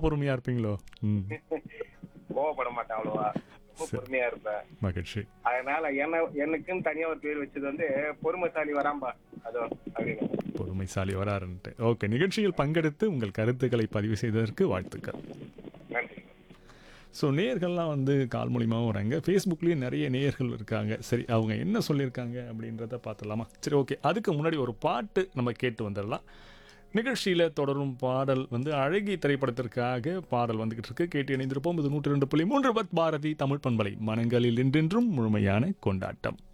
பொறுமையா இருப்பீங்களோ ம் கோவப்பட மாட்டேன் அவ்வளவா ரொம்ப பொறுமையா இருப்பேன் மகிழ்ச்சி அதனால என்ன எனக்குன்னு தனியா ஒரு பேர் வச்சது வந்து பொறுமைசாலி வராம்பா அதோ அப்படின்னு பொறுமைசாலி வராருன்ட்டு ஓகே நிகழ்ச்சியில் பங்கெடுத்து உங்கள் கருத்துக்களை பதிவு செய்ததற்கு வாழ்த்துக்கள் நன்றி ஸோ நேயர்கள்லாம் வந்து கால் மூலியமாகவும் வராங்க ஃபேஸ்புக்லேயும் நிறைய நேயர்கள் இருக்காங்க சரி அவங்க என்ன சொல்லியிருக்காங்க அப்படின்றத பார்த்துடலாமா சரி ஓகே அதுக்கு முன்னாடி ஒரு பாட்டு நம்ம கேட்டு வந்துடலாம் நிகழ்ச்சியில் தொடரும் பாடல் வந்து அழகி திரைப்படத்திற்காக பாடல் வந்துகிட்டு இருக்கு கேட்டு இணைந்திருப்போம் இது நூற்றி ரெண்டு புள்ளி மூன்று பத் பாரதி தமிழ் பண்பலை மனங்களில் என்றென்றும் முழுமையான கொண்டாட்டம்